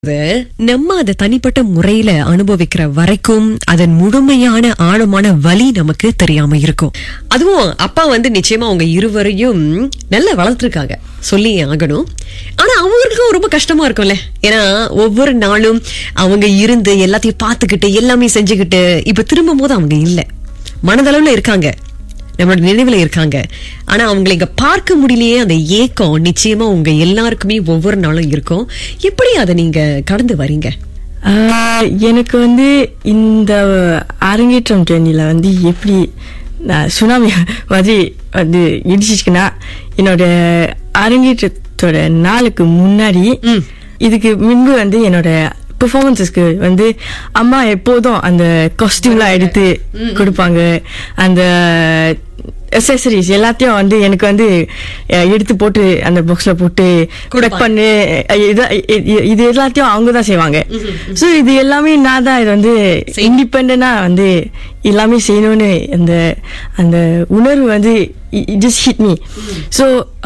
அது நம்ம அதை தனிப்பட்ட முறையில அனுபவிக்கிற வரைக்கும் அதன் முழுமையான ஆழமான வலி நமக்கு தெரியாம இருக்கும் அதுவும் அப்பா வந்து நிச்சயமா அவங்க இருவரையும் நல்லா வளர்த்துருக்காங்க சொல்லி ஆகணும் ஆனா அவங்களுக்கும் ரொம்ப கஷ்டமா இருக்கும்ல ஏன்னா ஒவ்வொரு நாளும் அவங்க இருந்து எல்லாத்தையும் பார்த்துக்கிட்டு எல்லாமே செஞ்சுக்கிட்டு இப்ப திரும்பும் போது அவங்க இல்ல மனதளவுல இருக்காங்க நம்மளோட நினைவுல இருக்காங்க ஆனா அவங்களை இங்க பார்க்க முடியலையே அந்த ஏக்கம் நிச்சயமா உங்க எல்லாருக்குமே ஒவ்வொரு நாளும் இருக்கும் எப்படி அதை நீங்க கடந்து வரீங்க ஆஹ் எனக்கு வந்து இந்த அரங்கேற்றம் ஜேர்னில வந்து எப்படி நான் சுனாமி மாதிரி வந்து இடிச்சிச்சுன்னா என்னோட அரங்கேற்றத்தோட நாளுக்கு முன்னாடி இதுக்கு முன்பு வந்து என்னோட பெர்ஃபார்மன்ஸஸ்க்கு வந்து அம்மா எப்போதும் அந்த காஸ்டியூம்லாம் எடுத்து கொடுப்பாங்க அந்த அசசரிஸ் எல்லாத்தையும் வந்து எனக்கு வந்து அஹ், எடுத்து போட்டு அந்த பாக்ஸ்ல போட்டு கட் பண்ணு அஹ், இது இது- இது எல்லாத்தையும் அவங்க தான் செய்வாங்க ஸோ இது எல்லாமே நான் தான் இது வந்து இண்டிபெண்டா வந்து எல்லாமே செய்யணும்னு அந்த அந்த உணர்வு வந்து ஜஸ்ட் ஹிட் மீ ஸோ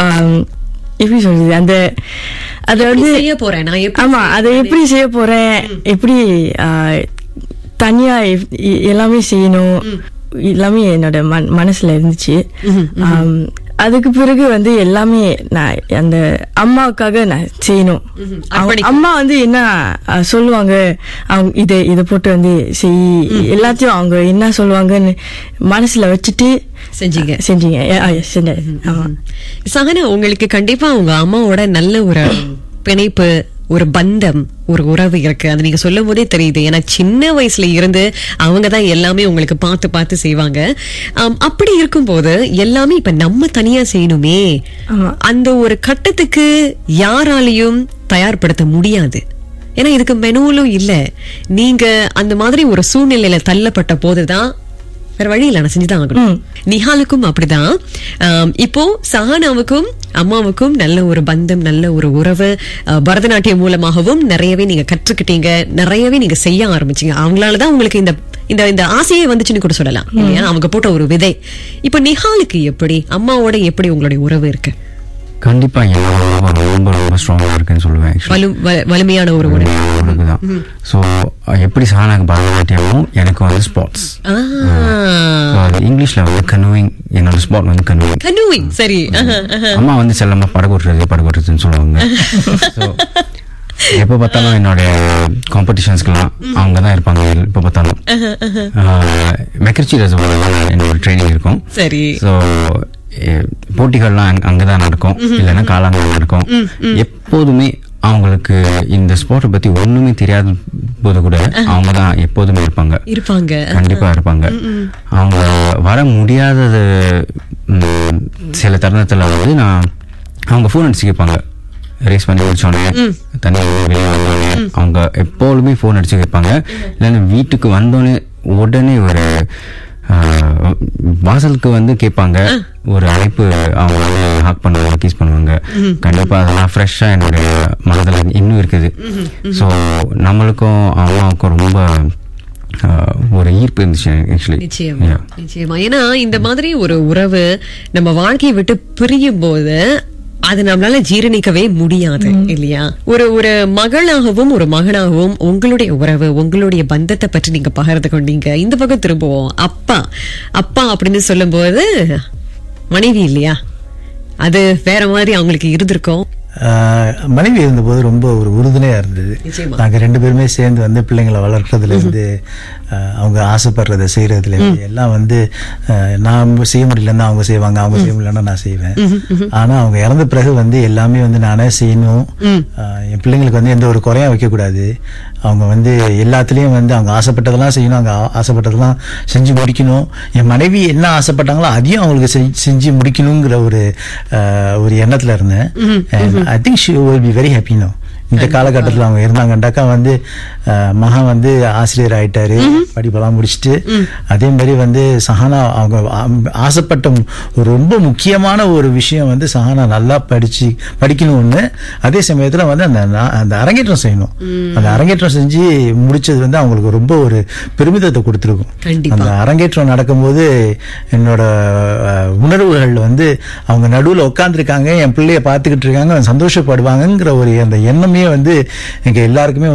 எப்படி சொல்றது அந்த அதை வந்து செய்ய போறேன் நான் எப்படி ஆமா அதை எப்படி செய்ய போறேன் எப்படி ஆஹ், தனியா எப்- எ- எல்லாமே செய்யணும் எல்லாமே என்னோட மன- மனசுல இருந்துச்சு ஆம், அதுக்கு பிறகு வந்து எல்லாமே நான் அந்த அம்மாவுக்காக நான் செய்யணும் அவங்க- அம்மா வந்து என்ன ஆஹ், சொல்லுவாங்க அவங்க இதை இதை போட்டு வந்து செய் எல்லாத்தையும் அவங்க என்ன சொல்லுவாங்கன்னு மனசுல வச்சுட்டு செஞ்சீங்க செஞ்சீங்க ஆ, ஆ, செஞ்சேன் ஆமா சகனா உங்களுக்கு கண்டிப்பா உங்க அம்மாவோட நல்ல ஒரு பிணைப்பு ஒரு பந்தம் ஒரு உறவு இருக்கு அது நீங்க சொல்லும் போதே தெரியுது ஏன்னா சின்ன வயசுல இருந்து அவங்க தான் எல்லாமே உங்களுக்கு பார்த்து பார்த்து செய்வாங்க ஆம், அப்படி இருக்கும்போது எல்லாமே இப்ப நம்ம தனியா செய்யணுமே ஆமா. அந்த ஒரு கட்டத்துக்கு யாராலையும் தயார்படுத்த முடியாது ஏன்னா இதுக்கு மெனுவலும் இல்ல நீங்க அந்த மாதிரி ஒரு சூழ்நிலையில தள்ளப்பட்ட போதுதான் வேற வழி இல்ல நான் செஞ்சுதான் ஆகணும் நிஹாலுக்கும் அப்படிதான் ஆம், இப்போ சஹானாவுக்கும் அம்மாவுக்கும் நல்ல ஒரு பந்தம் நல்ல ஒரு உறவு அஹ், பரதநாட்டியம் மூலமாகவும் நிறையவே நீங்க கற்றுக்கிட்டீங்க நிறையவே நீங்க செய்ய ஆரம்பிச்சீங்க அவங்களாலதான் உங்களுக்கு இந்த இந்த இந்த ஆசையே வந்துச்சுன்னு கூட சொல்லலாம் இல்லையா அவங்க போட்ட ஒரு விதை இப்போ நிஹாலுக்கு எப்படி அம்மாவோட எப்படி உங்களுடைய உறவு இருக்கு கண்டிப்பா என்னோட உறவு ரொம்ப ரொம்ப ஸ்ட்ராங்கா இருக்குன்னு சொல்லுவேன் actually. வலு வ- வலிமையான ஒரு உறவு உறவு தான் ஸோ எப்படி சாணாக்கு பரதநாட்டியமும் எனக்கு வந்து ஸ்போர்ட்ஸ் ஆ அது இங்கிலீஷ்ல வந்து கனுவிங் என்னோட ஸ்பாட் வந்து கனுவிங் கனூவிங் சரி ஆஹா, ஆஹா. அம்மா வந்து செல்லமா படகோட்டுறது படகோட்டுறதுன்னு சொல்லுவாங்க ஸோ எப்போ பார்த்தாலும் என்னோட காம்படிஷன்ஸ்க்கெல்லாம் அவங்க தான் இருப்பாங்க எப்போ பார்த்தாலும் மெக்கர்ச்சி ரெசர்வர் என்னோட ட்ரைனிங் இருக்கும் சரி ஸோ போட்டிகள்லாம் அங்க- அங்கதான் நடக்கும் இல்லைன்னா காலாங்கல் நடக்கும் எப்போதுமே அவங்களுக்கு இந்த ஸ்போர்ட்டை பத்தி ஒண்ணுமே தெரியாத போது கூட அவங்க தான் எப்போதுமே இருப்பாங்க இருப்பாங்க கண்டிப்பா இருப்பாங்க அவங்க வர முடியாதது ம், சில தருணத்துல வந்து நான் அவங்க ஃபோன் அடிச்சு கேட்பாங்க ரேஸ் பண்ணி முடிச்சோடனே தண்ணி வெளியே வந்தோடனே அவங்க எப்பொழுதுமே ஃபோன் அடிச்சு கேட்பாங்க இல்லைன்னா வீட்டுக்கு வந்தோடனே உடனே ஒரு ஆ, வாசலுக்கு வந்து கேட்பாங்க ஒரு அழைப்பு அவங்க வந்து ஹாக் பண்ணுவாங்க கீஸ் பண்ணுவாங்க கண்டிப்பா அதெல்லாம் ஃப்ரெஷ்ஷா என்னுடைய மனதுல இன்னும் இருக்குது ஸோ நம்மளுக்கும் அம்மாவுக்கும் ரொம்ப ஆஹ் ஒரு ஈர்ப்பு இருந்துச்சு ஆக்சுவலி நிச்சயமா நிச்சயமா ஏன்னா இந்த மாதிரி ஒரு உறவு நம்ம வாழ்க்கையை விட்டு பிரியும் போது அது நம்மளால ஜீரணிக்கவே முடியாது இல்லையா ஒரு ஒரு மகளாகவும் ஒரு மகனாகவும் உங்களுடைய உறவு உங்களுடைய பந்தத்தை பற்றி நீங்க பகிர்ந்து கொண்டீங்க இந்த பக்கம் திரும்புவோம் அப்பா அப்பா அப்படின்னு சொல்லும்போது மனைவி இல்லையா அது வேற மாதிரி அவங்களுக்கு இருந்திருக்கும் ஆஹ் மனைவி இருந்தபோது ரொம்ப ஒரு உறுதுணையா இருந்தது நிச்சயமா. நாங்க ரெண்டு பேருமே சேர்ந்து வந்து பிள்ளைங்களை வளர்க்கறதுல இருந்து ஆஹ் அவங்க ஆசைப்படுறதை செய்யறதுல இருந்து எல்லாம் வந்து ஆஹ் நான் செய்ய முடியலன்னா அவங்க செய்வாங்க அவங்க செய்ய முடியலன்னா நான் செய்வேன் ஆனா அவங்க இறந்த பிறகு வந்து எல்லாமே வந்து நானே செய்யணும் ஆஹ் என் பிள்ளைங்களுக்கு வந்து எந்த ஒரு குறையும் வைக்க கூடாது அவங்க வந்து எல்லாத்துலயும் வந்து அவங்க ஆசைப்பட்டதெல்லாம் செய்யணும் அவங்க ஆ- ஆசைப்பட்டதெல்லாம் செஞ்சு முடிக்கணும் என் மனைவி என்ன ஆசைப்பட்டாங்களோ அதையும் அவங்களுக்கு செய்- செஞ்சு முடிக்கணுங்கிற ஒரு ஆஹ், ஒரு எண்ணத்துல இருந்தேன் I think she will be very happy no இந்த காலகட்டத்தில் அவங்க இருந்தாங்கண்டாக்கா வந்து ஆஹ், மகா வந்து ஆசிரியர் ஆயிட்டாரு படிப்பெல்லாம் முடிச்சுட்டு அதே மாதிரி வந்து சஹானா அவங்க ஆ- ஆசைப்பட்ட மு- ஒரு ரொம்ப முக்கியமான ஒரு விஷயம் வந்து சஹானா நல்லா படிச்சு படிக்கணும் ஒண்ணு அதே சமயத்துல வந்து அந்த நா- அந்த அரங்கேற்றம் செய்யணும் அந்த அரங்கேற்றம் செஞ்சு முடிச்சது வந்து அவங்களுக்கு ரொம்ப ஒரு பெருமிதத்தை கொடுத்துருக்கும் கண்டிப்பா. அந்த அரங்கேற்றம் நடக்கும்போது என்னோட அஹ், உணர்வுகள் வந்து அவங்க நடுவுல உட்காந்துருக்காங்க என் பிள்ளைய பார்த்துக்கிட்டு இருக்காங்க சந்தோஷப்படுவாங்கங்கிற ஒரு அந்த எண்ணமே எல்லாருமே வந்து எங்க எல்லாருக்குமே